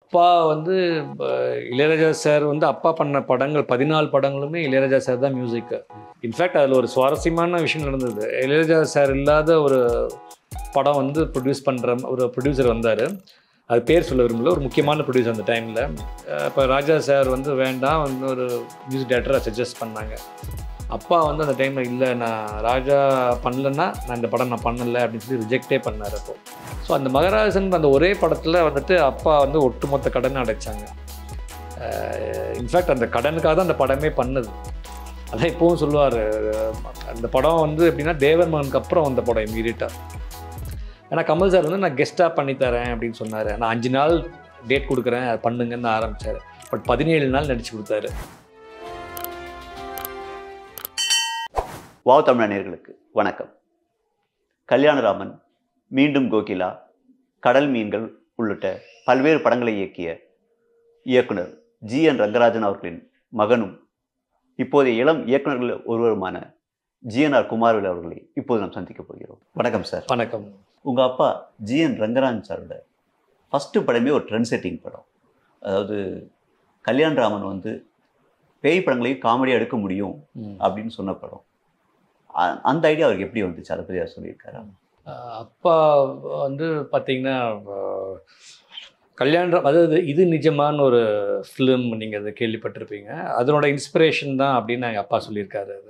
அப்பா வந்து அஹ், இளையராஜா சார் வந்து அப்பா பண்ண படங்கள் பதினாலு படங்களுமே இளையராஜா சார் தான் மியூசிக் இன்ஃபேக்ட் அதில் ஒரு சுவாரஸ்யமான விஷயம் நடந்தது இளையராஜா சார் இல்லாத ஒரு படம் வந்து ப்ரொடியூஸ் பண்ணுற ஒரு ப்ரொடியூசர் வந்தார் அது பேர் சொல்ல விரும்பல ஒரு முக்கியமான ப்ரொடியூசர் அந்த டைமில் இப்போ ராஜா சார் வந்து வேண்டாம் வந்து ஒரு மியூசிக் டேரக்டரை சஜஸ்ட் பண்ணாங்க அப்பா வந்து அந்த டைமில் இல்லை நான் ராஜா பண்ணலன்னா நான் இந்த படம் நான் பண்ணலை அப்படின்னு சொல்லி ரிஜெக்டே பண்ணார் அப்போ ஸோ அந்த மகராஜன் அந்த ஒரே படத்தில் வந்துட்டு அப்பா வந்து ஒட்டுமொத்த கடனை அடைச்சாங்க இன்ஃபேக்ட் அந்த கடனுக்காக தான் அந்த படமே பண்ணுது அதான் இப்போவும் சொல்லுவார் அந்த படம் வந்து எப்படின்னா தேவர் மகனுக்கு அப்புறம் அந்த படம் இமீடியட்டாக ஏன்னா கமல் சார் வந்து நான் கெஸ்ட்டாக பண்ணித்தரேன் அப்படின்னு சொன்னார் நான் அஞ்சு நாள் டேட் கொடுக்குறேன் அது பண்ணுங்கன்னு ஆரம்பித்தார் பட் பதினேழு நாள் நடிச்சு கொடுத்தாரு வாவ் தமிழ் நேயர்களுக்கு வணக்கம் கல்யாணராமன் மீண்டும் கோகிலா கடல் மீன்கள் உள்ளிட்ட பல்வேறு படங்களை இயக்கிய இயக்குனர் ஜி என் ரங்கராஜன் அவர்களின் மகனும் இப்போதைய இளம் இயக்குனர்கள் ஒருவருமான ஜிஎன்ஆர் குமாரவேல் அவர்களை இப்போது நாம் சந்திக்க போகிறோம் வணக்கம் சார் வணக்கம் உங்கள் அப்பா ஜி என் ரங்கராஜன் சாரோட ஃபஸ்ட்டு படமே ஒரு ட்ரெண்ட் செட்டிங் படம் அதாவது கல்யாணராமன் வந்து பேய் படங்களையும் காமெடியாக எடுக்க முடியும் ம். அப்படின்னு சொன்ன படம் அ- அந்த ஐடியா அவருக்கு எப்படி வந்துச்சு அதை பற்றி அவர் சொல்லியிருக்காரு ஆஹ் அப்பா வந்து பார்த்தீங்கன்னா ஆஹ் கல்யாணம் அதாவது இது நிஜமான ஒரு ஃபிலிம் நீங்கள் அதை கேள்விப்பட்டிருப்பீங்க அதனோட இன்ஸ்பிரேஷன் தான் அப்படின்னு எங்கள் அப்பா சொல்லியிருக்காரு அது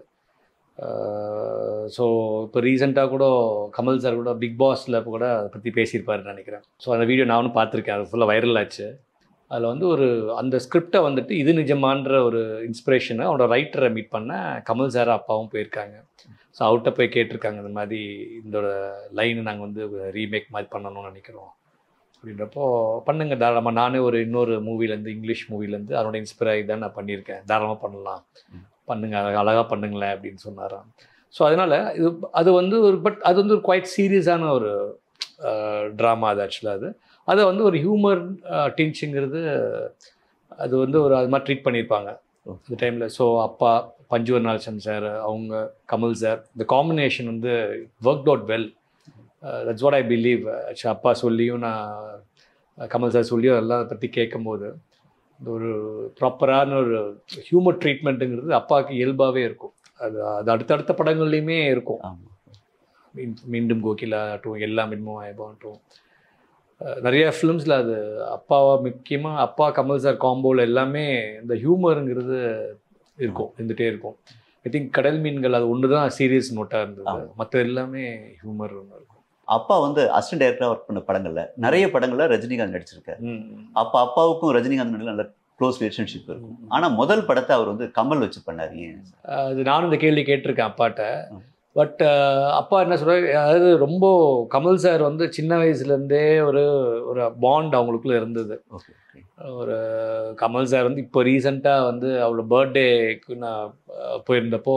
ஸோ இப்போ ரீசெண்டாக கூட கமல் சார் கூட பிக் பாஸில் கூட அதை பற்றி பேசியிருப்பாருன்னு நினைக்கிறேன் ஸோ அந்த வீடியோ நானும் பார்த்துருக்கேன் அது ஃபுல்லாக வைரல் ஆச்சு அதில் வந்து ஒரு அந்த ஸ்கிரிப்டை வந்துட்டு இது நிஜமான்ற ஒரு இன்ஸ்பிரேஷனை அவனோட ரைட்டரை மீட் பண்ண கமல் சார் அப்பாவும் போயிருக்காங்க ஸோ அவர்கிட்ட போய் கேட்டிருக்காங்க இந்த மாதிரி இதோட லைனை நாங்கள் வந்து ரீமேக் மாதிரி பண்ணணும்னு நினைக்கிறோம் அப்படின்றப்போ பண்ணுங்க தாராளமாக நானே ஒரு இன்னொரு மூவிலேருந்து இங்கிலீஷ் மூவிலேருந்து அதனோட இன்ஸ்பயர் ஆகி தான் நான் பண்ணியிருக்கேன் தாராளமாக பண்ணலாம் பண்ணுங்க அழகாக பண்ணுங்களேன் அப்படின்னு சொன்னாராம் ஸோ அதனால் இது அது வந்து ஒரு பட் அது வந்து ஒரு குவைட் சீரியஸான ஒரு ட்ராமா அது ஆக்சுவலாக அது அதை வந்து ஒரு ஹியூமர் டின்ச்சுங்கிறது அது வந்து ஒரு அது மாதிரி ட்ரீட் பண்ணியிருப்பாங்க அந்த டைமில் ஸோ அப்பா பஞ்சுவர் நால்சன் சார் அவங்க கமல் சார் இந்த காம்பினேஷன் வந்து work out well that's what I believe அப்பா சொல்லியும் நான் கமல் சார் சொல்லியும் அதெல்லாம் அதை பற்றி கேட்கும்போது இந்த ஒரு ப்ராப்பரான ஒரு ஹியூமர் ட்ரீட்மெண்ட்டுங்கிறது அப்பாவுக்கு இயல்பாகவே இருக்கும் அது அது அடுத்தடுத்த படங்கள்லையுமே இருக்கும் ஆமாம் மீன்- மீண்டும் கோகிலா ஆகட்டும் எல்லாம் மின்மோ ஆகட்டும் நிறைய ஃபிலிம்ஸில் அது அப்பாவா முக்கியமாக அப்பா கமல் சார் காம்போவில் எல்லாமே இந்த ஹியூமருங்கிறது இருக்கும் இருந்துகிட்டே இருக்கும் ஐ திங்க் கடல் மீன்கள் அது ஒன்று தான் சீரியஸ் நோட்டாக இருந்தது ஆமா. மற்ற எல்லாமே ஹியூமர் ஒன்று இருக்கும் அப்பா வந்து அசிஸ்டன்ட் டைரக்டராக ஒர்க் பண்ண படங்கள்ல நிறைய படங்கள்ல ரஜினிகாந்த் நடிச்சிருக்காரு ம். அப்ப அப்பாவுக்கும் ரஜினிகாந்த் நடுவுல நல்ல க்ளோஸ் ரிலேஷன்ஷிப் இருக்கும் ஆனா முதல் படத்தை அவர் வந்து கமல் வச்சு பண்ணாரு ஏன் அது நானும் இந்த கேள்வி கேட்டிருக்கேன் அப்பாட்ட ம். பட் அப்பா என்ன சொல்றாரு அதாவது ரொம்ப கமல் சார் வந்து சின்ன வயசுலேருந்தே ஒரு ஒரு பாண்ட் அவங்களுக்குள்ள இருந்தது ஓகே ஒரு கமல் சார் வந்து இப்போ ரீசெண்டாக வந்து அவரோட பர்த்டேக்கு நான் அஹ், போயிருந்தப்போ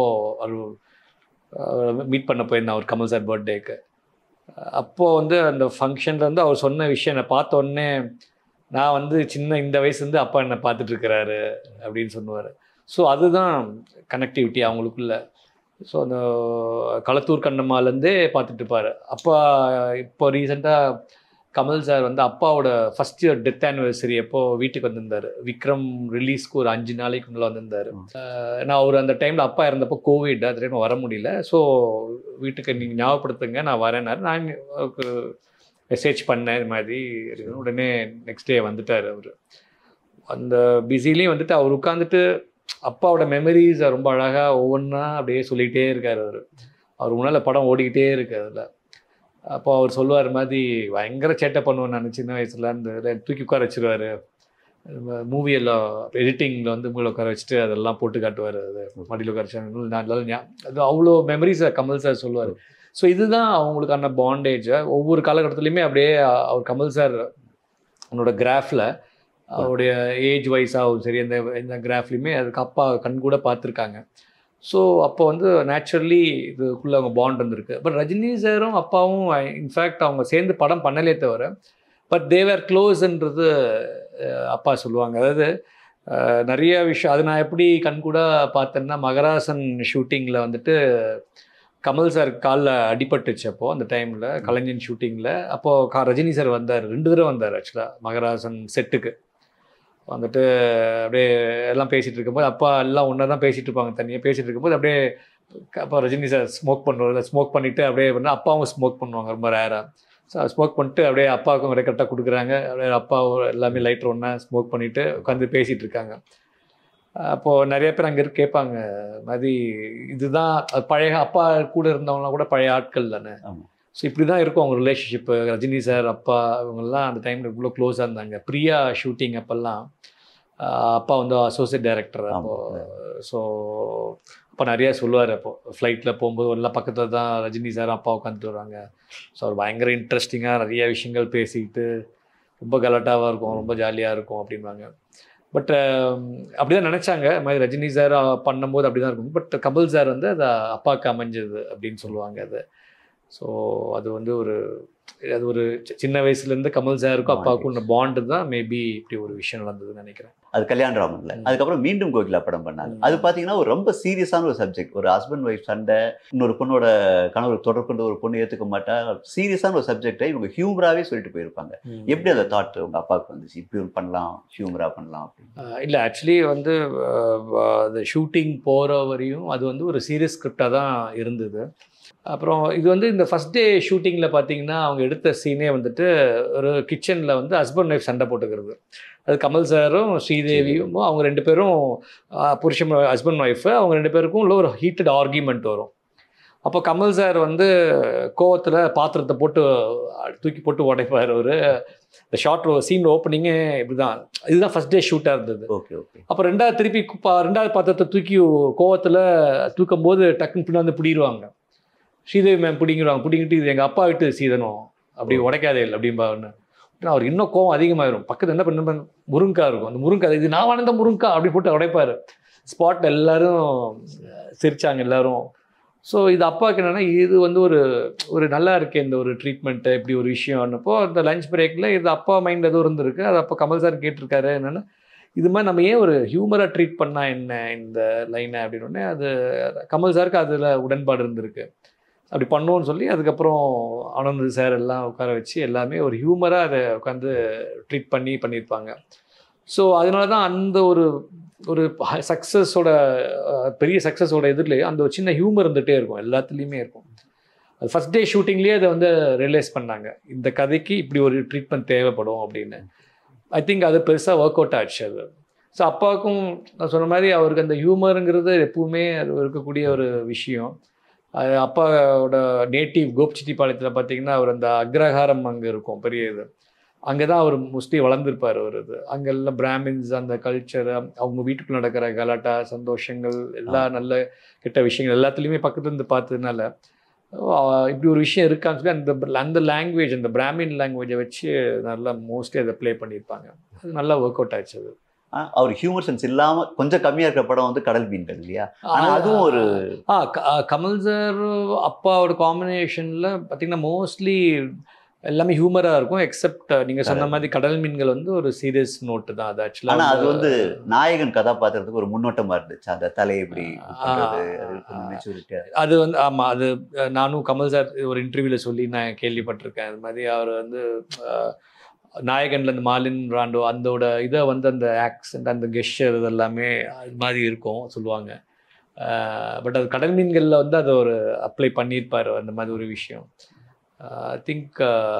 அவர் மீட் பண்ண போயிருந்தேன் அவர் கமல் சார் பர்த்டேக்கு அப்போது வந்து அந்த ஃபங்க்ஷனில் வந்து அவர் சொன்ன விஷயம் என்னை பார்த்த உடனே நான் வந்து சின்ன இந்த வயசுலேருந்து அப்பா என்னை பார்த்துட்டு இருக்கிறாரு அப்படின்னு சொன்னார் ஸோ அதுதான் கனெக்டிவிட்டி அவங்களுக்குள்ள ஸோ அந்த களத்தூர் கண்ணம்மாலேருந்தே பார்த்துட்டு இருப்பார் அப்பா இப்போ ரீசெண்டாக கமல் சார் வந்து அப்பாவோட ஃபர்ஸ்ட் இயர் டெத் ஆனிவர்சரி அப்போ வீட்டுக்கு வந்திருந்தார் விக்ரம் ரிலீஸ்க்கு ஒரு அஞ்சு நாளைக்கு முன்னாடி வந்திருந்தார் ம். நான் அவர் அந்த டைமில் அப்பா இருந்தப்போ கோவிட் அது டைம் வர முடியல ஸோ வீட்டுக்கு நீங்கள் ஞாபகப்படுத்துங்க நான் வரேன்னாரு நான் அவருக்கு மெசேஜ் பண்ணேன் இது மாதிரி இருக்குன்னு. உடனே நெக்ஸ்ட் டே வந்துட்டார் அவர் அந்த பிஸிலையும் வந்துட்டு அவர் உட்காந்துட்டு அப்பாவோட மெமரிஸை ரொம்ப அழகாக ஒவ்வொன்றா அப்படியே சொல்லிகிட்டே இருக்கார் அவர் அவர் முன்னால் படம் ஓடிக்கிட்டே இருக்கு அதில் அப்போ அவர் சொல்லுவார் மாதிரி பயங்கர சேட்டை பண்ணுவேன் நான் சின்ன வயசுல இந்த இதில் தூக்கி உட்கார வச்சிருவாரு மூவி எல்லாம் எடிட்டிங்கில் வந்து மூளை உட்கார வச்சுட்டு அதெல்லாம் போட்டு காட்டுவார் அது மடியில் உட்கார வச்சு நான் நல்லா ஞா- அது அவ்வளோ மெமரிஸை கமல் சார் சொல்லுவார் ஸோ இதுதான் அவங்களுக்கான பாண்டேஜை ஒவ்வொரு காலகட்டத்துலையுமே அப்படியே அவர் கமல் சார் அவனோட கிராஃபில் அவருடைய ஏஜ் வைஸாகவும் சரி அந்த இந்த கிராஃப்லையுமே அதுக்கு அப்பா கண் கூட பார்த்துருக்காங்க ஸோ அப்போ வந்து நேச்சுரலி இதுக்குள்ளே அவங்க பாண்ட் இருந்திருக்கு பட் ரஜினி சாரும் அப்பாவும் இன்ஃபேக்ட் அவங்க சேர்ந்து படம் பண்ணலே தவிர பட் தேவர் க்ளோஸ்ன்றது அப்பா சொல்லுவாங்க அதாவது அஹ், நிறைய விஷயம் அது நான் எப்படி கண்கூட பார்த்தேன்னா மகராசன் ஷூட்டிங்கில் வந்துட்டு கமல் சார் காலில் அடிபட்டுச்சு அப்போ அந்த டைமில் கலைஞன் ஷூட்டிங்கில் அப்போது கா ரஜினி சார் வந்தார் ரெண்டு தடவை வந்தார் ஆக்சுவலாக மகராசன் செட்டுக்கு வந்துட்டு அப்படியே எல்லாம் பேசிகிட்டு இருக்கும்போது அப்பா எல்லாம் ஒன்றா தான் பேசிகிட்டு இருப்பாங்க தனியாக பேசிகிட்டு இருக்கும்போது அப்படியே க- அப்பா ரஜினி சார் ஸ்மோக் பண்ணுவார் ஸ்மோக் பண்ணிவிட்டு அப்படியே வந்து அப்பாவும் ஸ்மோக் பண்ணுவாங்க ரொம்ப ரேராக ஸோ ஸ்மோக் பண்ணிட்டு அப்படியே அப்பாவுக்கும் அப்படியே கரெக்டாக கொடுக்குறாங்க அப்படியே அப்பா எல்லாமே லைட்டர் ஒன்றா ஸ்மோக் பண்ணிவிட்டு உட்காந்து பேசிகிட்டு இருக்காங்க அப்போது நிறைய பேர் அங்கே இருக்கு கேட்பாங்க மாதிரி இதுதான் அது பழைய அப்பா கூட இருந்தவங்களாம் கூட பழைய ஆட்கள் தானே ஆமா. ஸோ இப்படி தான் இருக்கும் அவங்க ரிலேஷன்ஷிப்பு ரஜினி சார் அப்பா இவங்கெல்லாம் அந்த டைமில் இவ்வளோ க்ளோஸாக இருந்தாங்க பிரியா ஷூட்டிங் அப்போல்லாம் ஆஹ் அப்பா வந்து அசோசியேட் டைரக்டர் அப்போ ஸோ அப்போ நிறைய சொல்லுவார் அப்போ ஃப்ளைட்டில் போகும்போது எல்லாம் பக்கத்தில் தான் ரஜினி சார் அப்பா உட்காந்துட்டு வருவாங்க ஸோ அவர் பயங்கர இன்ட்ரெஸ்டிங்காக நிறைய விஷயங்கள் பேசிக்கிட்டு ரொம்ப கலாட்டாவாக இருக்கும் ரொம்ப ஜாலியாக இருக்கும் அப்படின்வாங்க பட் அப்படி தான் நினச்சாங்க இது மாதிரி ரஜினி சார் பண்ணும்போது அப்படி தான் இருக்கும் பட் கமல் சார் வந்து அது அப்பாவுக்கு அமைஞ்சது அப்படின்னு சொல்லுவாங்க அது ஸோ அது வந்து ஒரு அது ஒரு சி- சின்ன வயசுலேருந்து கமல் சாருக்கும் அப்பாவுக்கும் இந்த பாண்டு தான் மேபி இப்படி ஒரு விஷயம் நடந்ததுன்னு நினைக்கிறேன் அது கல்யாணராமன்ல ம். அதுக்கப்புறம் மீண்டும் கோகிலா படம் பண்ணாங்க ம். அது பாத்தீங்கன்னா ஒரு ரொம்ப சீரியஸான ஒரு சப்ஜெக்ட் ஒரு ஹஸ்பண்ட் ஒய்ஃப் சண்டை இன்னொரு பொண்ணோட கணவர் தொடர்பு கொண்டு ஒரு பொண்ணு ஏத்துக்க மாட்டா சீரியஸான ஒரு சப்ஜெக்டை இவங்க ஹியூமராகவே சொல்லிட்டு போயிருப்பாங்க எப்படி அந்த தாட் உங்க அப்பாவுக்கு வந்துச்சு இப்படி ஒன்று பண்ணலாம் ஹியூமரா பண்ணலாம் அப்படின்னு இல்லை ஆக்சுவலி வந்து அந்த ஷூட்டிங் போகிற வரையும் அது வந்து ஒரு சீரியஸ் ஸ்கிரிப்டாக தான் இருந்தது அப்புறம் இது வந்து இந்த ஃபஸ்ட் டே ஷூட்டிங்கில் பார்த்தீங்கன்னா அவங்க எடுத்த சீனே வந்துட்டு ஒரு கிச்சனில் வந்து ஹஸ்பண்ட் ஒய்ஃப் சண்டை போட்டுக்கிறது அது கமல் சாரும் ஸ்ரீதேவியும் அவங்க ரெண்டு பேரும் ஆஹ், புருஷன் ஹஸ்பண்ட் ஒய்ஃபு அவங்க ரெண்டு பேருக்கும் உள்ள ஒரு ஹீட்டட் ஆர்கியூமெண்ட் வரும் அப்போ கமல் சார் வந்து கோவத்தில் பாத்திரத்தை போட்டு தூக்கி போட்டு உடைப்பார் அவர் இந்த ஷார்ட் சீன் ஓப்பனிங்கே இப்படி தான் இதுதான் ஃபஸ்ட் டே ஷூட்டாக இருந்தது ஓகே ஓகே அப்போ ரெண்டாவது திருப்பி குப்பா ரெண்டாவது பாத்திரத்தை தூக்கி கோவத்தில் தூக்கும் போது டக்குன்னு பின்னாந்து பிடிடுவாங்க ஸ்ரீதேவி மேம் பிடிங்கிடுவாங்க பிடிங்கிட்டு இது எங்கள் அப்பா விட்டு சீதனம் அப்படி உடைக்காதே இல்லை அப்படிம்பான்னு அவர் இன்னும் கோவம் அதிகமாயிரும் பக்கத்தில் என்ன பண்ண முருங்கா இருக்கும் அந்த முருங்கா இது நான் வாழ்ந்த முருங்கா அப்படி போட்டு உடைப்பாரு ஸ்பாட் எல்லாரும் சிரிச்சாங்க எல்லாரும் ஸோ இது அப்பாவுக்கு என்னென்னா இது வந்து ஒரு ஒரு நல்லா இருக்கே இந்த ஒரு ட்ரீட்மெண்ட்டு இப்படி ஒரு விஷயம்னப்போ அந்த லஞ்ச் பிரேக்கில் இது அப்பா மைண்ட் எதுவும் இருந்திருக்கு அது அப்போ கமல் சார் கேட்டிருக்காரு என்னென்னா இது மாதிரி நம்ம ஏன் ஒரு ஹியூமராக ட்ரீட் பண்ணால் என்ன இந்த லைனை அப்படின்னு உடனே அது கமல் சாருக்கு அதில் உடன்பாடு இருந்திருக்கு அப்படி பண்ணுவோன்னு சொல்லி அதுக்கப்புறம் ஆனந்த் சார் எல்லாம் உட்கார வச்சு எல்லாமே ஒரு ஹியூமராக அதை உட்காந்து ட்ரீட் பண்ணி பண்ணியிருப்பாங்க ஸோ அதனால தான் அந்த ஒரு ஒரு சக்ஸஸோட பெரிய சக்ஸஸோட எதிரிலே அந்த ஒரு சின்ன ஹியூமர் இருந்துகிட்டே இருக்கும் எல்லாத்துலேயுமே இருக்கும் அது ஃபஸ்ட் டே ஷூட்டிங்லேயே அதை வந்து ரியலைஸ் பண்ணாங்க இந்த கதைக்கு இப்படி ஒரு ட்ரீட்மெண்ட் தேவைப்படும் அப்படின்னு ஐ திங்க் அது பெருசாக ஒர்க் அவுட் ஆச்சு அது ஸோ அப்பாவுக்கும் நான் சொன்ன மாதிரி அவருக்கு அந்த ஹியூமருங்கிறது எப்பவுமே அது இருக்கக்கூடிய ஒரு விஷயம் அது அப்பாவோட நேட்டிவ் கோபிச்செட்டிப்பாளையத்தில் பார்த்தீங்கன்னா அவர் அந்த அக்ரஹாரம் அங்கே இருக்கும் பெரிய இது அங்கே தான் அவர் மோஸ்ட்லி வளர்ந்துருப்பார் அவர் இது அங்கெல்லாம் பிராமின்ஸ் அந்த கல்ச்சர் அவங்க வீட்டுக்குள்ள நடக்கிற கலாட்டா சந்தோஷங்கள் எல்லா நல்ல கெட்ட விஷயங்கள் எல்லாத்துலேயுமே பக்கத்துல இருந்து பார்த்ததுனால ஆஹ் இப்படி ஒரு விஷயம் இருக்கான்னு சொல்லி அந்த அந்த லாங்குவேஜ் அந்த பிராமின் லாங்குவேஜை வச்சு நல்லா மோஸ்ட்லி அதை ப்ளே பண்ணியிருப்பாங்க அது நல்லா ஒர்க் அவுட் ஆச்சு அது ஆ, அவர் ஹியூமர் சென்ஸ் இல்லாம கொஞ்சம் கம்மியா இருக்கிற படம் வந்து கடல் மீன்கள் இல்லையா ஆனா அதுவும் ஒரு ஆ க- ஆ, கமல் சார் அப்பாவோட காம்பினேஷனில் பார்த்தீங்கன்னா மோஸ்ட்லி எல்லாமே ஹியூமராக இருக்கும் எக்ஸப்ட் நீங்கள் சொன்ன மாதிரி கடல் மீன்கள் வந்து ஒரு சீரியஸ் நோட்டு தான் அது ஆனா அது ஆக்சுவலாக வந்து நாயகன் கதாபாத்திரத்துக்கு ஒரு முன்னோட்டமா இருந்துச்சு அந்த தலையை இப்படி ஆ, பண்றது, அது ஆ, கொஞ்சம் மெச்சூரிட்டியா அது வந்து ஆமாம் அது அஹ், நானும் கமல் சார் ஒரு இன்டர்வியூவில் சொல்லி நான் கேள்விப்பட்டிருக்கேன் அது மாதிரி அவர் வந்து அஹ், நாயகன்ல இந்த மாலின் ராண்டோ அந்தோட இதை வந்து அந்த ஆக்சென்ட் அந்த கெஸ்டர் இது எல்லாமே அது மாதிரி இருக்கும் சொல்லுவாங்க பட் அது கடல் மீன்களில் வந்து அதை ஒரு அப்ளை பண்ணியிருப்பார் அந்த மாதிரி ஒரு விஷயம் ஐ திங்க்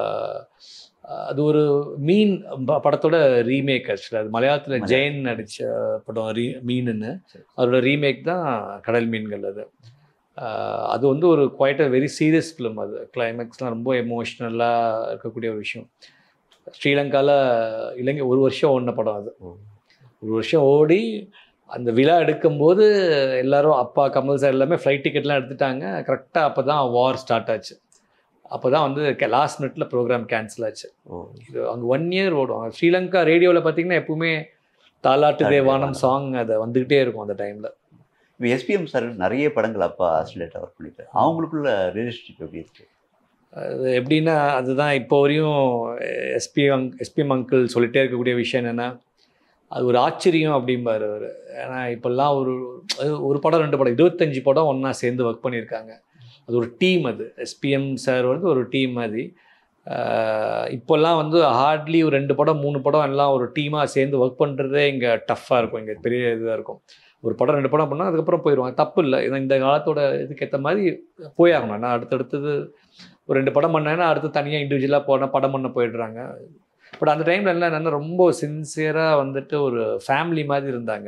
அது ஒரு மீன் ப- படத்தோட ரீமேக் ஆக்சுவலாக அது மலையாளத்தில் மலையாளம். ஜெயின் நடித்த படம் ரீ மீனுன்னு சரி. அதோட ரீமேக் தான் கடல் மீன்கள் அது ஆஹ் அது வந்து ஒரு quite a very serious film அது கிளைமேக்ஸ்லாம் ரொம்ப எமோஷ்னலாக இருக்கக்கூடிய ஒரு விஷயம் ஸ்ரீலங்காவில் இலங்கை ஒரு வருஷம் ஓடின படம் அது ஓ. ஒரு வருஷம் ஓடி அந்த விழா எடுக்கும்போது எல்லாரும் அப்பா கமல் சார் எல்லாமே ஃப்ளைட் டிக்கெட்லாம் எடுத்துட்டாங்க கரெக்டாக அப்போ தான் வார் ஸ்டார்ட் ஆச்சு அப்போ தான் வந்து லாஸ்ட் மினிட்ல ப்ரோக்ராம் கேன்சல் ஆச்சு ஓ. இது அங்கே ஒன் இயர் ஓடும் ஸ்ரீலங்கா ரேடியோவில் பார்த்தீங்கன்னா எப்பவுமே தாலாட்டு தேவானம் சாங் அதை வந்துக்கிட்டே இருக்கும் அந்த டைமில் இப்போ எஸ்பிஎம் சார் நிறைய படங்கள் அப்பா ஆஸ்திரேலியா ஒர்க் பண்ணிருக்காரு அவங்களுக்குள்ள ரிலேஷன்ஷிப் எப்படி இருக்கு அது எப்படின்னா அதுதான் இப்போ வரையும் எஸ்பி அங் எஸ்பிஎம் அங்கிள் சொல்லிட்டே இருக்கக்கூடிய விஷயம் என்னென்னா அது ஒரு ஆச்சரியம் அப்படிம்பாரு அவர் ஏன்னா இப்போல்லாம் ஒரு அது ஒரு படம் ரெண்டு படம் இருபத்தஞ்சி படம் ஒன்றா சேர்ந்து ஒர்க் பண்ணியிருக்காங்க அது ஒரு டீம் அது எஸ்பிஎம் சார் வந்து ஒரு டீம் மாதிரி ஆஹ் இப்போல்லாம் வந்து ஹார்ட்லி ஒரு ரெண்டு படம் மூணு படம் எல்லாம் ஒரு டீமாக சேர்ந்து ஒர்க் பண்ணுறதே இங்கே டஃப்பாக இருக்கும் இங்கே பெரிய இதாக இருக்கும் ஒரு படம் ரெண்டு படம் பண்ணால் அதுக்கப்புறம் போயிடுவாங்க தப்பு இல்லை ஏன்னா இந்த காலத்தோட இதுக்கேற்ற மாதிரி போயாகணும் நான் அடுத்தடுத்தது ஒரு ரெண்டு படம் பண்ணேன்னா அடுத்து தனியாக இண்டிவிஜுவலாக போனால் படம் பண்ண போயிடுறாங்க பட் அந்த டைமில் எல்லாம் என்னென்னா ரொம்ப சின்சியராக வந்துட்டு ஒரு ஃபேமிலி மாதிரி இருந்தாங்க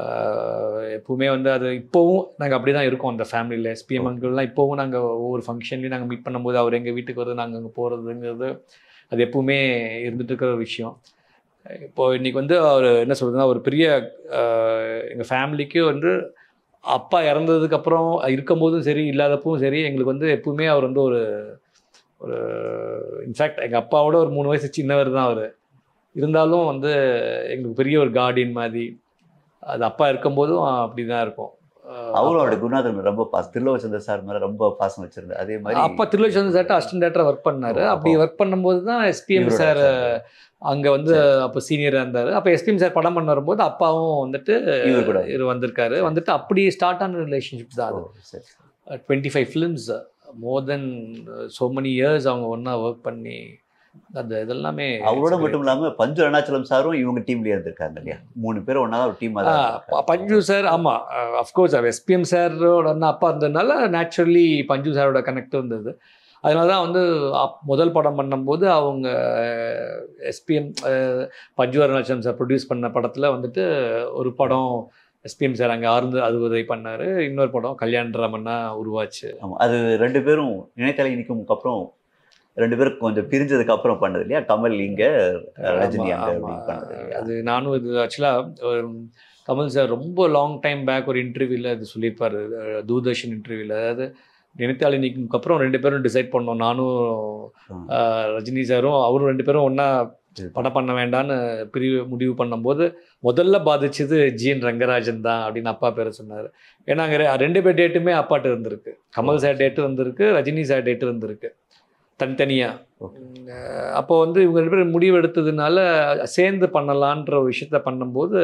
ஆஹ் எப்பவுமே வந்து அது இப்போவும் நாங்கள் அப்படி தான் இருக்கோம் அந்த ஃபேமிலியில் எஸ்பிஎம் அங்கிள்லாம் இப்போவும் நாங்கள் ஒவ்வொரு ஃபங்க்ஷன்லையும் நாங்கள் மீட் பண்ணும்போது அவர் எங்கள் வீட்டுக்கு வருது நாங்கள் அங்கே போகிறதுங்கிறது அது எப்பவுமே இருந்துட்டு இருக்கிற ஒரு விஷயம் இப்போ இன்னைக்கு வந்து அவர் என்ன சொல்றதுன்னா ஒரு பெரிய எங்கள் ஃபேமிலிக்கு வந்து அப்பா இறந்ததுக்கு அப்புறம் இருக்கும்போதும் சரி இல்லாதப்பவும் சரி எங்களுக்கு வந்து எப்பவுமே அவர் வந்து ஒரு ஒரு இன்ஃபேக்ட் எங்கள் அப்பாவோட ஒரு மூணு வயசு சின்னவர் தான் அவர் இருந்தாலும் வந்து எங்களுக்கு பெரிய ஒரு கார்டியன் மாதிரி அது அப்பா இருக்கும்போதும் அப்படி தான் இருக்கும் அஹ் அவரும் அவருடைய குருநாதர் மேல ரொம்ப பாசம் திருலோச்சந்தர் சார் மேல ரொம்ப பாசம் வச்சிருந்தார் அதே மாதிரி அப்பா திருலட்சம் சார்ட்ட அசிஸ்டன்ட் டேரக்டராக ஒர்க் பண்ணாரு ஓ, அப்படி அப்போ- ஒர்க் பண்ணும்போது தான் எஸ்பிஎம் இவரோட சார் sir. அங்கே வந்து அப்போ சீனியராக இருந்தார் அப்போ எஸ்பிஎம் சார் படம் பண்ண வரும்போது அப்பாவும் வந்துட்டு இவர் கூட இவர் வந்திருக்காரு வந்துட்டு அப்படி ஸ்டார்ட் ஆன ரிலேஷன்ஷிப் தான் ஓ, அது சரி. Twenty five films more then so many years அவங்க ஒன்றா ஒர்க் பண்ணி அந்த இதெல்லாமே அவரோட மட்டும் இல்லாம பஞ்சு அருணாச்சலம் சாரும் இவங்க டீம்லயே இருந்திருக்காங்க இல்லையா மூணு பேரும் ஒன்னா ஒரு டீமா ஆ, ப- பஞ்சு சார் ஆமாம் அஃப்கோர்ஸ் அவர் எஸ்பிஎம் சாரோட அண்ணா அப்பா இருந்ததுனால நேச்சுரலி பஞ்சு சாரோட கனெக்ட் இருந்தது அதனால தான் வந்து அப் முதல் படம் பண்ணும்போது அவங்க எஸ்பிஎம் பஞ்சு அருணாச்சலம் சார் ப்ரொடியூஸ் பண்ண படத்தில் வந்துட்டு ஒரு படம் எஸ்பிஎம் சார் அங்கே ஆர்ந்து அறுபதை பண்ணார் இன்னொரு படம் கல்யாண ராமன்னா உருவாச்சு ஆமா அது ரெண்டு பேரும் இணையதள இனிக்கும் அப்புறம் ரெண்டு பேரும் கொஞ்சம் பிரிஞ்சதுக்கு அப்புறம் பண்ணது இல்லையா கமல் இங்க ரஜினி ஆமா, அங்க ஆமா. அப்படி பண்ணது இல்லையா அது நானும் இது ஆக்சுவலாக கமல் சார் ரொம்ப லாங் டைம் பேக் ஒரு இன்டர்வியூவில் இது சொல்லியிருப்பாரு அஹ் தூர்தர்ஷன் இன்டர்வியூவில் அதாவது நினைத்தாள் இன்னைக்கு அப்புறம் ரெண்டு பேரும் டிசைட் பண்ணோம் நானும் ம். அஹ், ரஜினி சாரும் அவரும் ரெண்டு பேரும் ஒன்றா படம் பண்ண வேண்டான்னு பிரிவு முடிவு பண்ணும்போது முதல்ல பாதிச்சது ஜிஎன் ரங்கராஜன் தான் அப்படின்னு அப்பா பேரை சொன்னார் ஏன்னா அங்கே ரெண்டு பேர் டேட்டுமே அப்பாட்ட இருந்திருக்கு கமல் சார் டேட்டு வந்திருக்கு ரஜினி சார் டேட்டு வந்திருக்கு தனித்தனியாக Okay. அப்போ வந்து இவங்க ரெண்டு பேரும் முடிவு எடுத்ததுனால சேர்ந்து பண்ணலான்ற ஒரு விஷயத்த பண்ணும்போது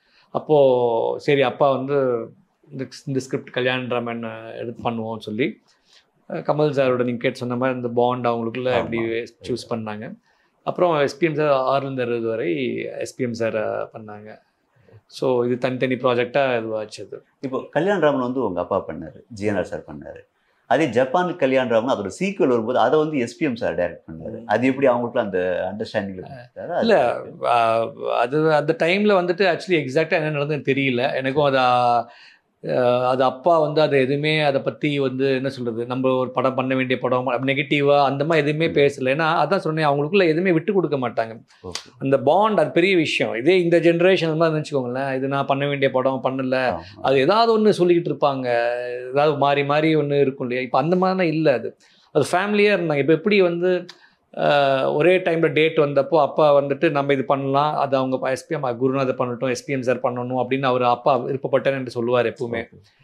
அப்போது சரி அப்பா வந்து இந்த இந்த ஸ்கிரிப்ட் கல்யாணராமன் எடுத்து பண்ணுவோம்னு சொல்லி அஹ் கமல் சாரோட நீங்கள் கேட்டு சொன்ன மாதிரி இந்த பாண்ட் அவங்களுக்குள்ள ஆமா. எப்படி சூஸ் பண்ணாங்க அப்புறம் எஸ்பிஎம் சார் ஆறுலேருந்து அறுபது வரை எஸ்பிஎம் சார் பண்ணாங்க ஸோ இது தனித்தனி ப்ராஜெக்டாக இதுவாச்சு அது இப்போ கல்யாணராமன் வந்து உங்க அப்பா பண்ணாரு ஜிஎன்ஆர் சார் பண்ணாரு அதே ஜப்பான் கல்யாணராமன் அதோட சீக்குவல் வரும்போது அதை வந்து எஸ்பிஎம் சார் டைரக்ட் பண்ணாரு அது எப்படி அவங்களுக்குள்ள அந்த அண்டர்ஸ்டாண்டிங் இல்ல, ஆஹ் அது அந்த டைமில் வந்துட்டு ஆக்சுவலி எக்ஸாக்டாக என்ன நடந்ததுன்னு தெரியல எனக்கும் அது ஆஹ் அது அப்பா வந்து அதை எதுவுமே அதை பற்றி வந்து என்ன சொல்கிறது நம்ம ஒரு படம் பண்ண வேண்டிய படம் நெகட்டிவாக அந்த மாதிரி எதுவுமே பேசலை ஏன்னா அதான் சொன்னேன் அவங்களுக்குள்ள எதுவுமே விட்டு கொடுக்க மாட்டாங்க அந்த பாண்ட் அது பெரிய விஷயம் இதே இந்த ஜென்ரேஷன் மாதிரி நினச்சிக்கோங்களேன் இது நான் பண்ண வேண்டிய படம் பண்ணல அது ஏதாவது ஒன்று சொல்லிக்கிட்டு இருப்பாங்க ஏதாவது மாறி மாறி ஒன்று இருக்கும் இல்லையா இப்போ அந்த மாதிரிலாம் இல்லை அது அது ஃபேமிலியாக இருந்தாங்க இப்போ எப்படி வந்து ஆஹ், ஒரே டைமில் டேட் வந்தப்போ அப்பா வந்துட்டு நம்ம இது பண்ணலாம் அது அவங்க எஸ்பிஎம் குருநாதர் பண்ணட்டும் எஸ்பிஎம் சார் பண்ணணும் அப்படின்னு அவர் அப்பா விருப்பப்பட்டேன்னு என்று சொல்லுவார் எப்பவுமே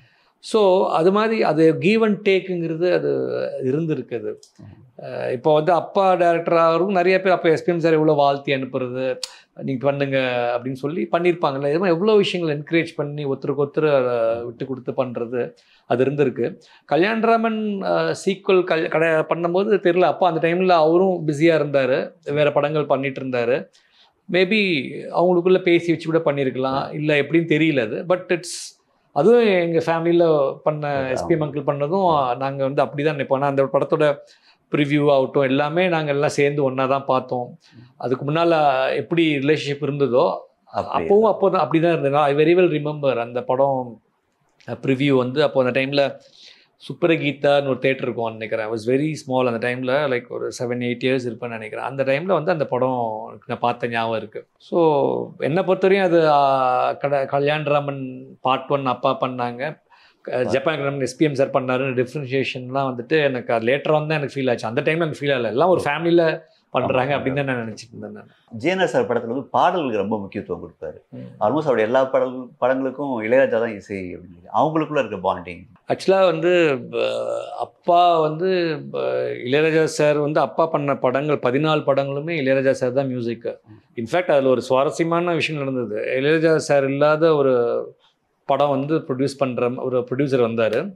ஸோ அது மாதிரி அது கிவ் அண்ட் டேக்குங்கிறது அது இருந்திருக்குது அஹ் இப்போ வந்து அப்பா டேரக்டராகவும் நிறைய பேர் அப்போ எஸ்பிஎம் சார் எவ்வளோ வாழ்த்தி அனுப்புறது நீங்கள் பண்ணுங்க அப்படின்னு சொல்லி பண்ணியிருப்பாங்கல்ல இது மாதிரி எவ்வளோ விஷயங்கள் என்கரேஜ் பண்ணி ஒருத்தருக்கு ஒருத்தர் அதை விட்டு கொடுத்து பண்ணுறது அது இருந்திருக்கு கல்யாணராமன் சீக்குவல் கல் கடை பண்ணும்போது தெரியல அப்பா அந்த டைமில் அவரும் பிஸியாக இருந்தார் வேறு படங்கள் பண்ணிட்டு இருந்தார் மேபி அவங்களுக்குள்ள பேசி வச்சு கூட பண்ணியிருக்கலாம் இல்லை எப்படின்னு தெரியல அது பட் இட்ஸ் அதுவும் எங்கள் ஃபேமிலியில் பண்ண எஸ்பிஎம் அங்கிள் பண்ணதும் நாங்கள் வந்து அப்படி தான் நினைப்போம் ஆனா அந்த படத்தோட ப்ரிவ்யூ ஆகட்டும் எல்லாமே நாங்கள் எல்லாம் சேர்ந்து ஒன்றா தான் பார்த்தோம் அதுக்கு முன்னால் எப்படி ரிலேஷன்ஷிப் இருந்ததோ அப்போவும் அப்போ தான் அப்படி தான் இருந்தது ஐ வெரி வெல் ரிமெம்பர் அந்த படம் ப்ரிவ்யூ வந்து அப்போ அந்த டைமில் சுப்பரகீதான்னு ஒரு தேட்டர் இருக்கும் நினைக்கிறேன் ஐ வாஸ் வெரி ஸ்மால் அந்த டைமில் லைக் ஒரு செவன் எயிட் இயர்ஸ் இருப்பேன்னு நினைக்கிறேன் அந்த டைமில் வந்து அந்த படம் எனக்கு நான் பார்த்த ஞாபகம் இருக்குது ஸோ என்னை பொறுத்தவரையும் அது ஆ, கட கல்யாணராமன் பார்ட் ஒன் அப்பா பண்ணாங்க க- ஜப்பான் கிராமன் எஸ்பிஎம் சார் பண்ணாரு டிஃப்ரென்ஷியேஷன்லாம் வந்துட்டு எனக்கு அது லேட்டர் வந்து எனக்கு ஃபீல் ஆச்சு அந்த டைமில் எனக்கு ஃபீல் ஆகல எல்லாம் ஒரு ஃபேமிலியில் பண்ணுறாங்க அப்படின்னு தான் நான் நினச்சிட்டு இருந்தேன் நான் ஜிஎன்ஆர் சார் படத்துல வந்து பாடல்களுக்கு ரொம்ப முக்கியத்துவம் கொடுப்பாரு ஆல்மோஸ்ட் அவருடைய எல்லா படல் படங்களுக்கும் இளையராஜா தான் இசை அப்படின்னு அவங்களுக்குள்ள இருக்க பாண்டிங் ஆக்சுவலாக வந்து ப- அப்பா வந்து ப- இளையராஜா சார் வந்து அப்பா பண்ண படங்கள் பதினாலு படங்களுமே இளையராஜா சார் தான் மியூசிக்கு இன்ஃபேக்ட் அதில் ஒரு சுவாரஸ்யமான விஷயம் நடந்தது இளையராஜா சார் இல்லாத ஒரு படம் வந்து ப்ரொடியூஸ் பண்ணுற ஒரு ப்ரொடியூசர் வந்தார்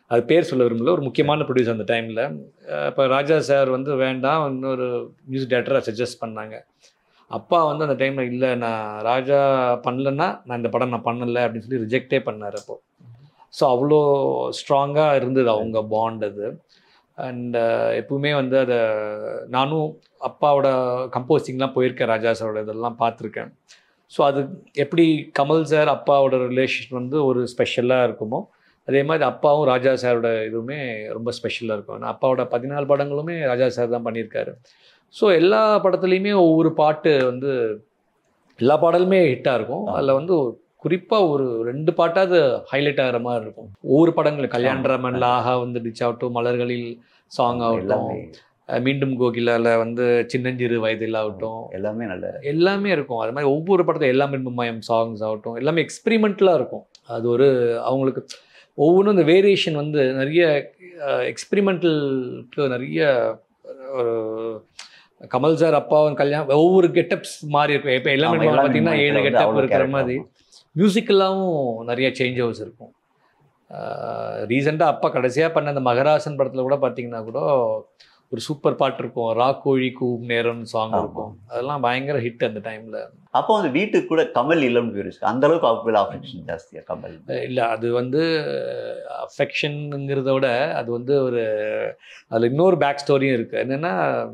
அது பேர் சொல்ல விரும்பல ஒரு முக்கியமான ப்ரொடியூசர் அந்த டைமில் இப்போ ராஜா சார் வந்து வேண்டாம் இன்னொரு மியூசிக் டேரக்டரை சஜஸ்ட் பண்ணாங்க அப்பா வந்து அந்த டைமில் இல்லை நான் ராஜா பண்ணலன்னா நான் இந்த படம் நான் பண்ணலை அப்படின்னு சொல்லி ரிஜெக்டே பண்ணார் அப்போ ஸோ அவ்வளோ ஸ்ட்ராங்காக இருந்தது அவங்க பாண்ட் அது அண்ட் எப்பவுமே வந்து அதை நானும் அப்பாவோட கம்போசிங்லாம் போயிருக்கேன் ராஜா சாரோட இதெல்லாம் பார்த்துருக்கேன் ஸோ அது எப்படி கமல் சார் அப்பாவோட ரிலேஷன் வந்து ஒரு ஸ்பெஷலாக இருக்குமோ அதே மாதிரி அப்பாவும் ராஜா சாரோட இதுவுமே ரொம்ப ஸ்பெஷலாக இருக்கும் ஏன்னா அப்பாவோட பதினாலு படங்களுமே ராஜா சார் தான் பண்ணியிருக்காரு ஸோ எல்லா படத்துலையுமே ஒவ்வொரு பாட்டு வந்து எல்லா பாடலுமே ஹிட்டாக இருக்கும் அதில் வந்து குறிப்பாக ஒரு ரெண்டு பாட்டாவது ஹைலைட் ஆகிற மாதிரி இருக்கும் ஒவ்வொரு படங்களும் கல்யாணராமன்ல ஆஹா வந்து டிச் ஆகட்டும் மலர்களில் சாங் ஆகட்டும் எல்லாமே அஹ் மீண்டும் கோகிலால வந்து சின்னஞ்சிறு வயதில் ஆகட்டும் எல்லாமே நல்ல எல்லாமே இருக்கும் அது மாதிரி ஒவ்வொரு படத்துல எல்லாமே மயம் சாங்ஸ் ஆகட்டும் எல்லாமே எக்ஸ்பிரிமெண்டலாக இருக்கும் அது ஒரு அவங்களுக்கு ஒவ்வொன்றும் இந்த வேரியேஷன் வந்து நிறைய எக்ஸ்பிரிமெண்டலுக்கு நிறைய ஒரு கமல் சார் அப்பாவும் கல்யாணம் ஒவ்வொரு கெட்டப்ஸ் மாறி இருக்கும் இப்போ எல்லாமே ஆமா, எல்லாமே பார்த்தீங்கன்னா ஏழு வந்து கெட்டப் அவ்வளவு இருக்கிற character மாதிரி இருக்கும். மியூசிக்கலாகவும் நிறைய சேஞ்ச் ஓவர்ஸ் இருக்கும் ரீசெண்டாக அப்பா கடைசியாக பண்ண அந்த மகராசன் படத்தில் கூட பார்த்தீங்கன்னா கூட ஒரு சூப்பர் பாட்டு இருக்கும் ரா கோழி கூப் நேரம்னு சாங் ஆமா. இருக்கும் அதெல்லாம் பயங்கர ஹிட் அந்த டைமில் அப்போ வந்து வீட்டுக்கு கூட கமல் இல்லம்னு பேர் வச்சு அந்த அளவுக்கு அவங்க அஃபெக்ஷன் ஜாஸ்தியா கமல் இல்லை அது வந்து அஃபெக்ஷனுங்கிறத விட அது வந்து ஒரு அதில் இன்னொரு பேக் ஸ்டோரியும் இருக்குது என்னென்னா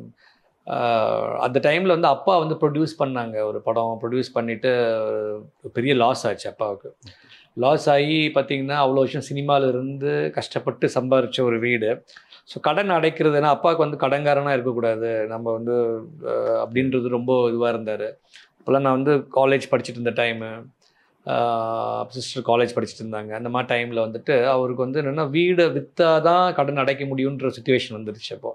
அந்த டைமில் வந்து அப்பா வந்து ப்ரொடியூஸ் பண்ணாங்க ஒரு படம் ப்ரொடியூஸ் பண்ணிவிட்டு பெரிய லாஸ் ஆச்சு அப்பாவுக்கு லாஸ் ஆகி பார்த்தீங்கன்னா அவ்வளோ வருஷம் சினிமாவில் இருந்து கஷ்டப்பட்டு சம்பாரிச்ச ஒரு வீடு ஸோ கடன் அடைக்கிறதுனா அப்பாவுக்கு வந்து கடன்காரனாக இருக்கக்கூடாது நம்ம வந்து அஹ், அப்படின்றது ரொம்ப இதுவாக இருந்தார் அப்போல்லாம் நான் வந்து காலேஜ் படிச்சுட்டு இருந்த டைமு சிஸ்டர் காலேஜ் படிச்சுட்டு இருந்தாங்க அந்த மாதிரி டைமில் வந்துட்டு அவருக்கு வந்து என்னென்னா வீடை விற்றா தான் கடன் அடைக்க முடியுன்ற சுச்சுவேஷன் வந்துருச்சு அப்போ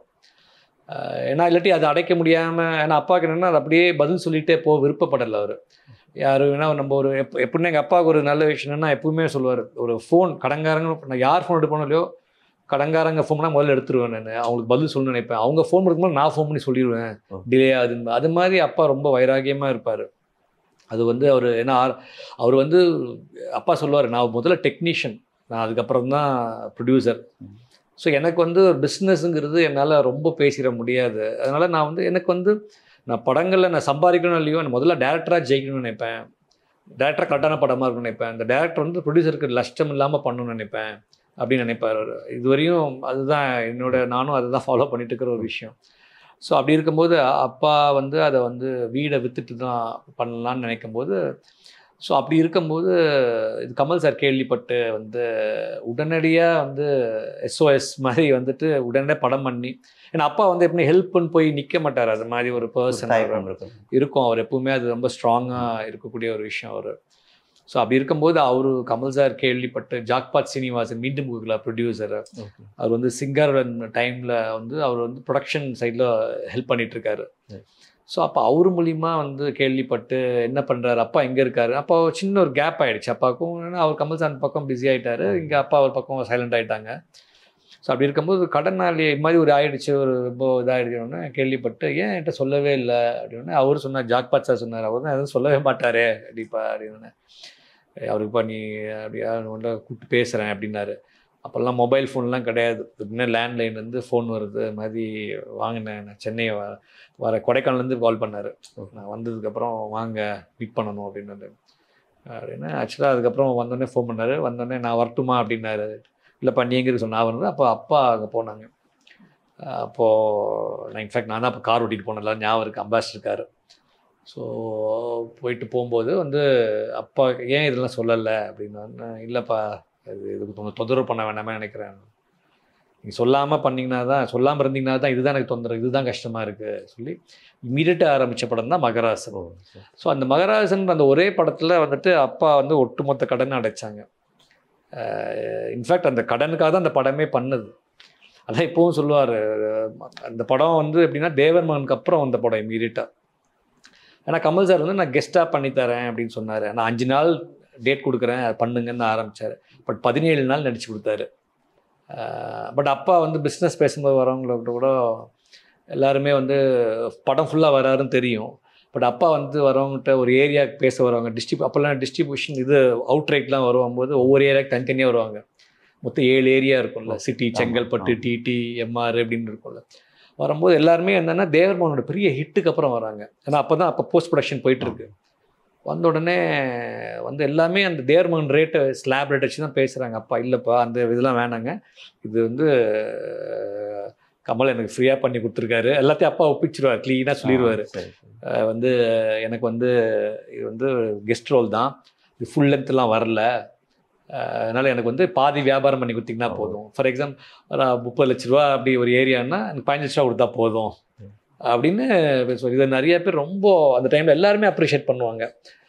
ஆஹ் ஏன்னா இல்லாட்டி அதை அடைக்க முடியாமல் ஏன்னா அப்பாவுக்கு என்னென்னா அது அப்படியே பதில் சொல்லிட்டே போக விருப்பப்படலை அவர் யார் வேணா நம்ம ஒரு எப் எப்படின்னா எங்கள் அப்பாவுக்கு ஒரு நல்ல விஷயம் என்னன்னா எப்பவுமே சொல்லுவார் ஒரு ஃபோன் கடங்காரங்க நான் யார் ஃபோன் எடுப்போனோ இல்லையோ கடங்காரங்க ஃபோன் பண்ணால் முதல்ல எடுத்துருவேன் நான் அவங்களுக்கு பதில் சொல்லணும்னு நினைப்பேன் அவங்க ஃபோன் எடுக்கும்போது நான் ஃபோன் பண்ணி சொல்லிடுவேன் ஓ. டிலே ஆகுதுன்னு அது மாதிரி அப்பா ரொம்ப வைராகியமாக இருப்பார் அது வந்து அவர் ஏன்னா ஆர்- அவர் வந்து அப்பா சொல்லுவார் நான் முதல்ல டெக்னீஷியன் நான் அதுக்கப்புறம் தான் ப்ரொடியூசர் ம். ஸோ எனக்கு வந்து பிஸ்னஸ்ங்கிறது என்னால் ரொம்ப பேசிட முடியாது அதனால் நான் வந்து எனக்கு வந்து நான் படங்களில் நான் சம்பாதிக்கணும் இல்லையோ நான் முதல்ல டேரக்டராக ஜெயிக்கணும்னு நினைப்பேன் டேரக்டராக கரெக்டான படமாக இருக்கும்னு நினைப்பேன் அந்த டேரக்டர் வந்து ப்ரொடியூசருக்கு லஷ்டம் இல்லாமல் பண்ணணும்னு நினைப்பேன் அப்படின்னு நினைப்பார் அவர் இதுவரையும் அதுதான் என்னோட நானும் அதை தான் ஃபாலோ பண்ணிட்டு இருக்கிற ஒரு விஷயம் ஸோ அப்படி இருக்கும்போது அப்பா வந்து அதை வந்து வீடை விற்றுட்டு தான் பண்ணலான்னு நினைக்கும் போது ஸோ அப்படி இருக்கும்போது இது கமல் சார் கேள்விப்பட்டு வந்து உடனடியாக வந்து எஸ்ஓஎஸ் மாதிரி வந்துட்டு உடனடியாக படம் பண்ணி ஏன்னா அப்பா வந்து எப்படின்னா ஹெல்ப்னு போய் நிற்க மாட்டார் அது மாதிரி ஒரு பர்சன் தயக்கம் இருக்கும் இருக்கும் அவர் எப்பவுமே அது ரொம்ப ஸ்ட்ராங்காக இருக்கக்கூடிய ஒரு விஷயம் அவர் ஸோ அப்படி இருக்கும்போது அவரு கமல் சார் கேள்விப்பட்டு ஜாக்பாத் சீனிவாசன் மீண்டும் கூகுளா ப்ரொடியூசர் அவர் வந்து சிங்கர் டைமில் வந்து அவர் வந்து ப்ரொடக்ஷன் சைடில் ஹெல்ப் பண்ணிட்டு இருக்காரு Yes. ஸோ அப்போ அவர் மூலிமா வந்து கேள்விப்பட்டு என்ன பண்ணுறாரு அப்பா எங்கே இருக்காரு அப்போ சின்ன ஒரு கேப் ஆயிடுச்சு அப்பாவுக்கும் ஏன்னா அவர் கமல் சார் அந்த பக்கம் பிஸி ஆயிட்டாரு இங்கே அப்பா ஒரு பக்கம் சைலண்ட் ஆயிட்டாங்க ஸோ அப்படி இருக்கும்போது கடனாளி இது மாதிரி ஒரு ஆயிடுச்சு ஒரு ரொம்ப இதாகிடுச்சோன்னு கேள்விப்பட்டு ஏன் என்கிட்ட சொல்லவே இல்லை அப்படின்னு அவர் சொன்னார் ஜாக்பாத் சார் சொன்னார் அவர் தான் எதுவும் சொல்லவே மாட்டாரே அப்படிப்பா அப்படின்னு அவருக்கு இப்போ நீ அப்படியா உன்ட்ட கூப்பிட்டு பேசுகிறேன் அப்படின்னாரு அப்போல்லாம் மொபைல் ஃபோன்லாம் கிடையாது இன்னும் லேண்ட்லைன்லேருந்து ஃபோன் வருது அது மாதிரி வாங்கினேன் நான் சென்னை வ வர கொடைக்கானல்லேருந்து கால் பண்ணார் நான் வந்ததுக்கப்புறம் வாங்க மீட் பண்ணணும் அப்படின்னு அப்படின்னு ஆக்சுவலாக அதுக்கப்புறம் வந்தோடனே ஃபோன் பண்ணார் வந்தோடனே நான் வரட்டுமா அப்படின்னாரு இல்லைப்பா நீ எங்கே சொன்ன நான் வந்து அப்போ அப்பா அங்கே போனாங்க அப்போது நான் இன்ஃபேக்ட் நான் தான் அப்போ கார் ஓட்டிகிட்டு போனதில்ல ஞாபகம் இருக்குது அம்பாசிடர் கார் ஸோ போயிட்டு போகும்போது வந்து அப்பா ஏன் இதெல்லாம் சொல்லலை அப்படின்னு இல்லைப்பா இது இதுக்கு தொ- தொந்தரவு பண்ண வேணாமே நினைக்கிறேன் நீங்கள் சொல்லாமல் பண்ணீங்கன்னா தான் சொல்லாமல் இருந்தீங்கன்னா தான் இதுதான் எனக்கு தொந்தரவு இதுதான் கஷ்டமாக இருக்குது சொல்லி இமீடியட்டாக ஆரம்பித்த படம் தான் மகராசன் ஸோ அந்த மகராசன் அந்த ஒரே படத்தில் வந்துட்டு அப்பா வந்து ஒட்டுமொத்த கடன் அடைச்சாங்க இன்ஃபேக்ட் அந்த கடனுக்காக தான் அந்த படமே பண்ணுது அதான் இப்போவும் சொல்லுவார் அந்த படம் வந்து எப்படின்னா தேவன் மகனுக்கு அப்புறம் வந்த படம் இமீடியட்டாக ஏன்னா கமல் சார் வந்து நான் கெஸ்ட்டாக பண்ணித்தரேன் அப்படின்னு சொன்னார் நான் அஞ்சு நாள் டேட் கொடுக்குறேன் அது பண்ணுங்கன்னு ஆரம்பித்தார் பட் பதினேழு நாள் நடிச்சு கொடுத்தாரு பட் அப்பா வந்து பிஸ்னஸ் பேசும்போது வரவங்கள கூட எல்லாருமே வந்து படம் ஃபுல்லாக வராருன்னு தெரியும் பட் அப்பா வந்து வரவங்ககிட்ட ஒரு ஏரியாவுக்கு பேச வருவாங்க டிஸ்ட்ரிப் அப்போல்லாம் டிஸ்ட்ரிபியூஷன் இது அவுட் ரைட்லாம் வரும்போது ஒவ்வொரு ஏரியாவுக்கு தனித்தனியாக வருவாங்க மொத்தம் ஏழு ஏரியா இருக்கும்ல சிட்டி ஆமா, செங்கல்பட்டு ஆமா. டிடி எம்ஆர் அப்படின்னு இருக்கும்ல வரும்போது எல்லாருமே என்னன்னா தேவர்மோனோட பெரிய ஹிட்டுக்கு அப்புறம் வராங்க ஏன்னா அப்போ தான் அப்போ போஸ்ட் ப்ரொடக்ஷன் போயிட்டு இருக்கு வந்த உடனே வந்து எல்லாமே அந்த தேவர்மோகன் ரேட்டை ஸ்லாப் ரேட் வச்சு தான் பேசுகிறாங்க அப்பா இல்லைப்பா அந்த இதெல்லாம் வேணாங்க இது வந்து அஹ், கமல் எனக்கு ஃப்ரீயாக பண்ணி கொடுத்துருக்காரு எல்லாத்தையும் அப்பா ஒப்பிச்சிருவார் க்ளீனாக சொல்லிடுவார் ஆ, சரி, சரி. அஹ் வந்து எனக்கு வந்து இது வந்து கெஸ்ட் ரோல் தான் இது ஃபுல் லென்த்லாம் வரல அஹ் அதனால எனக்கு வந்து பாதி வியாபாரம் பண்ணி கொடுத்தீங்கன்னா ஓ. போதும் ஃபார் எக்ஸாம்பிள் ஒரு முப்பது லட்ச ரூபா அப்படி ஒரு ஏரியான்னா எனக்கு பதினஞ்சு லட்ச ரூபா கொடுத்தா போதும் ம். அப்படின்னு பேசுவார் இதை நிறைய பேர் ரொம்ப அந்த டைமில் எல்லாருமே அப்ரிஷியேட் பண்ணுவாங்க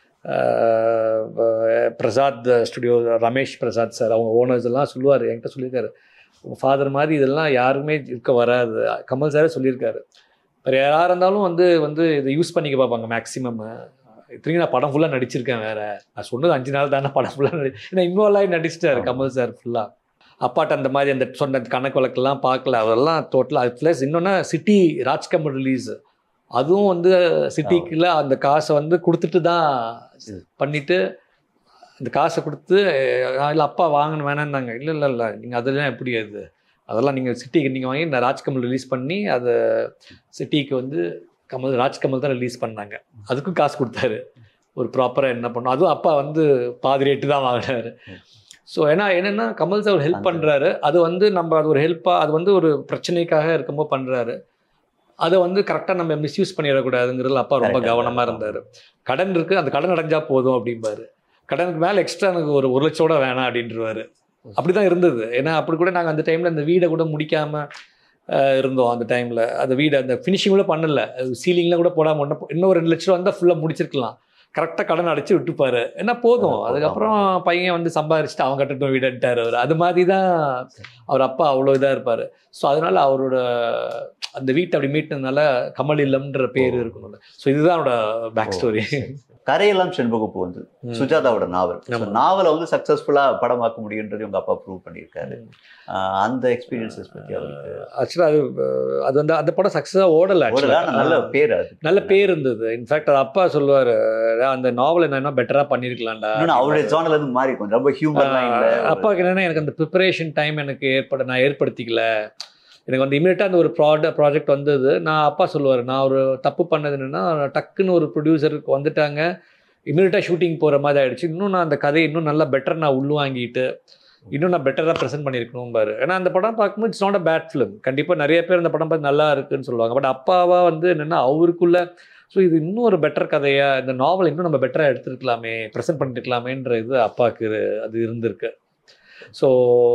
அஹ் அஹ் பிரசாத் ஸ்டுடியோ ரமேஷ் பிரசாத் சார் அவங்க ஓனர்ஸ் எல்லாம் சொல்லுவார் என்கிட்ட சொல்லியிருக்காரு உங்கள் ஃபாதர் மாதிரி இதெல்லாம் யாருமே இருக்க வராது கமல் சாரே சொல்லியிருக்காரு வேறு யாராக இருந்தாலும் வந்து வந்து இதை யூஸ் பண்ணிக்க பார்ப்பாங்க மேக்ஸிமம் இத்தனைக்கும் நான் படம் ஃபுல்லாக நடிச்சிருக்கேன் வேற நான் சொன்னது அஞ்சு நாள் தானே படம் ஃபுல்லாக நடி ஏன்னா இன்வால்வ் ஆகி நடிச்சிட்டாரு ஆமா. கமல் சார் ஃபுல்லாக அப்பாட்ட அந்த மாதிரி அந்த சொன்ன கணக்கு வழக்கெல்லாம் பார்க்கல அதெல்லாம் டோட்டலாக அது ப்ளஸ் இன்னொன்று சிட்டி ராஜ்கமல் ரிலீஸ் அதுவும் வந்து சிட்டிக்குள்ள அந்த காசை வந்து கொடுத்துட்டு தான் பண்ணிட்டு அந்த காசை கொடுத்து இல்லை அப்பா வாங்கணும் வேணான்னாங்க இல்லை இல்லை இல்லை நீங்கள் அதெல்லாம் எப்படி அது அதெல்லாம் நீங்கள் சிட்டிக்கு நீங்கள் வாங்கி இந்த ராஜ்கமல் ரிலீஸ் பண்ணி அதை சிட்டிக்கு வந்து கமல் ராஜ்கமல் தான் ரிலீஸ் பண்ணாங்க அதுக்கும் காசு கொடுத்தாரு ஒரு ப்ராப்பராக என்ன பண்ணோம் அதுவும் அப்பா வந்து பாதி ரேட்டு தான் வாங்கினாரு ஸோ ஏன்னா என்னென்னா கமல் சார் ஒரு ஹெல்ப் அந்த- பண்ணுறாரு அது வந்து நம்ம அது ஒரு ஹெல்ப்பாக அது வந்து ஒரு பிரச்சனைக்காக இருக்கும்போது பண்ணுறாரு அதை வந்து கரெக்டாக நம்ம மிஸ்யூஸ் பண்ணிடக்கூடாதுங்கிறதுல அப்பா ரொம்ப Correct, கவனமாக correct. இருந்தார் கடன் இருக்குது அந்த கடன் அடைஞ்சா போதும் அப்படிம்பாரு கடனுக்கு மேலே எக்ஸ்ட்ரா எனக்கு ஒரு ஒரு லட்சம் கூட வேணாம் அப்படின்றவாரு அப்படி தான் இருந்தது ஏன்னா அப்படி கூட நாங்கள் அந்த டைமில் அந்த வீடை கூட முடிக்காமல் இருந்தோம் அந்த டைமில் அந்த வீடு அந்த ஃபினிஷிங் கூட பண்ணல சீலிங்லாம் கூட போடாமல் ஒன்று இன்னும் ஒரு ரெண்டு லட்சம் வந்தால் ஃபுல்லாக முடிச்சிருக்கலாம் கரெக்டாக கடன் அடைச்சு விட்டுப்பாரு என்ன போதும் ஆமா. அதுக்கப்புறம் பையன் வந்து சம்பாரிச்சுட்டு அவன் கட்டட்டும் வீடுன்ட்டார் அவர் அது மாதிரி தான் அவர் அப்பா அவ்வளோ இதாக இருப்பார் ஸோ அதனால அவரோட அந்த வீட்டை அப்படி மீட்டினதுனால கமல் இல்லம்ன்ற பேர் ஓ. இருக்கணும்ல ஸோ இதுதான் அவரோட பேக் ஸ்டோரி கரையெல்லாம் செண்பகப்பூ வந்து சுஜாதாவோட நாவல் So, ஆமா. நாவலை வந்து சக்சஸ்ஃபுல்லா படமாக்க முடியுன்றது உங்க அப்பா ப்ரூவ் பண்ணியிருக்காரு ஆஹ் அந்த எக்ஸ்பீரியன்சஸ் பத்தி அவருக்கு ஆக்சுவலாக அது அஹ், அது வந்து அந்த படம் சக்ஸஸாக ஓடலை ஒரு actually. நல்ல பேர் அது நல்ல பேர் இருந்தது இன்ஃபேக்ட் அது அப்பா சொல்லுவார் அந்த நாவலை நான் இன்னும் பெட்டராக பண்ணியிருக்கலாம்டா இன்னொன்னு அவருடைய ஜானல் இருந்து மாறி கொஞ்சம் ரொம்ப ஹியூமர்லாம் இல்ல ஆஹ் அப்பாவுக்கு என்னன்னா எனக்கு அந்த ப்ரிப்பரேஷன் டைம் எனக்கு ஏற்பட நான் ஏற்படுத்திக்கல எனக்கு வந்து இமீடியட்டாக அந்த ஒரு ப்ராட ப்ராஜெக்ட் வந்தது நான் அப்பா சொல்லுவார் நான் ஒரு தப்பு பண்ணது என்னன்னா டக்குன்னு ஒரு ப்ரொடியூசருக்கு வந்துட்டாங்க இமீடியட்டாக ஷூட்டிங் போகிற மாதிரி ஆயிடுச்சு இன்னும் நான் அந்த கதையை இன்னும் நல்லா பெட்டர் நான் உள்வாங்கிட்டு இன்னும் நான் பெட்டராக ப்ரெசென்ட் பண்ணியிருக்கணும் பாரு ஏன்னா அந்த படம் பார்க்கும்போது it's not a bad film கண்டிப்பாக நிறைய பேர் அந்த படம் பார்த்து நல்லா இருக்குன்னு சொல்லுவாங்க பட் அப்பாவா வந்து என்னென்னா அவருக்குள்ள ஸோ இது இன்னும் ஒரு பெட்டர் கதையா இந்த நாவல் இன்னும் நம்ம பெட்டராக எடுத்துருக்கலாமே ப்ரெசென்ட் பண்ணிருக்கலாமேன்ற இது அப்பாவுக்கு அது இருந்திருக்கு ஸோ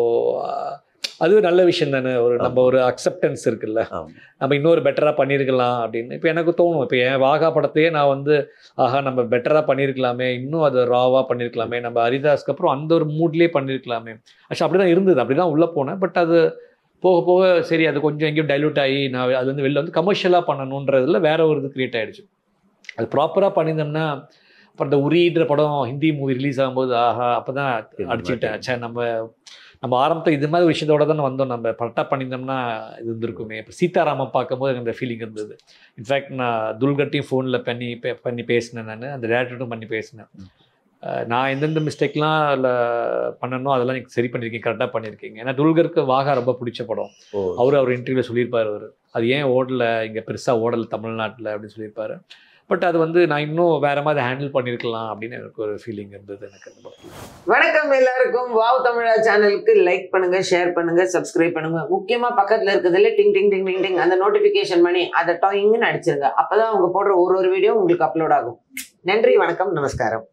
அது நல்ல விஷயம் தானே ஒரு நம்ம ஒரு அக்செப்டன்ஸ் இருக்குல்ல ஆமா. நம்ம இன்னொரு பெட்டராக பண்ணியிருக்கலாம் அப்படின்னு இப்போ எனக்கு தோணும் இப்போ என் வாகா படத்தையே நான் வந்து ஆஹா நம்ம பெட்டராக பண்ணியிருக்கலாமே இன்னும் அதை ராவாக பண்ணியிருக்கலாமே நம்ம ஹரிதாஸ்க்கு அப்புறம் அந்த ஒரு மூட்லேயே பண்ணியிருக்கலாமே ஆக்சுவலி அப்படி தான் இருந்தது அப்படி தான் உள்ளே போனேன் பட் அது போக போக சரி அது கொஞ்சம் எங்கேயும் டைலூட் ஆகி நான் அது வந்து வெளில வந்து கமர்ஷியலாக பண்ணணுன்றதுல வேற ஒரு இது கிரியேட் ஆயிடுச்சு அது ப்ராப்பராக பண்ணியிருந்தோம்னா அப்புறம் இந்த உரின்ற படம் ஹிந்தி மூவி ரிலீஸ் ஆகும்போது ஆஹா அப்போ தான் அடிச்சுட்டேன் சே நம்ம நம்ம ஆரம்பத்தில் இது மாதிரி ஒரு விஷயத்தோட தானே வந்தோம் நம்ம பட்டா பண்ணியிருந்தோம்னா இது இருந்திருக்குமே இப்போ சீதாராமன் பார்க்கும்போது எனக்கு அந்த ஃபீலிங் இருந்தது இன்ஃபேக்ட் நான் துல்கட்டையும் ஃபோனில் பண்ணி பே- பண்ணி பேசினேன் நான் அந்த டேரக்டரும் பண்ணி பேசினேன் அஹ் நான் எந்தெந்த மிஸ்டேக்லாம் அதில் பண்ணணும் அதெல்லாம் எனக்கு சரி பண்ணியிருக்கீங்க கரெக்டாக பண்ணியிருக்கீங்க ஏன்னா துல்கருக்கு வாகா ரொம்ப பிடிச்ச படம் ஓ, அவர் அவர் இன்டர்வியூவில் சொல்லியிருப்பார் அவர் அது ஏன் ஓடல இங்கே பெருசாக ஓடல தமிழ்நாட்டில் அப்படின்னு சொல்லியிருப்பாரு பட் அது வந்து நான் இன்னும் வேற மாதிரி ஹேண்டில் பண்ணியிருக்கலாம் அப்படின்னு எனக்கு ஒரு ஃபீலிங் இருந்தது எனக்கு அந்த படத்தில் வணக்கம் எல்லாருக்கும் வாவ் தமிழா சேனலுக்கு லைக் பண்ணுங்க ஷேர் பண்ணுங்க சப்ஸ்கிரைப் பண்ணுங்க முக்கியமா பக்கத்துல இருக்கிறதுல டிங் டிங் டிங் டிங் டிங் அந்த நோட்டிபிகேஷன் பண்ணி அதை டாயிங்னு அடிச்சிருங்க அப்பதான் அவங்க போடுற ஒரு ஒரு வீடியோ உங்களுக்கு அப்லோட் ஆகும் நன்றி வணக்கம் நமஸ்காரம்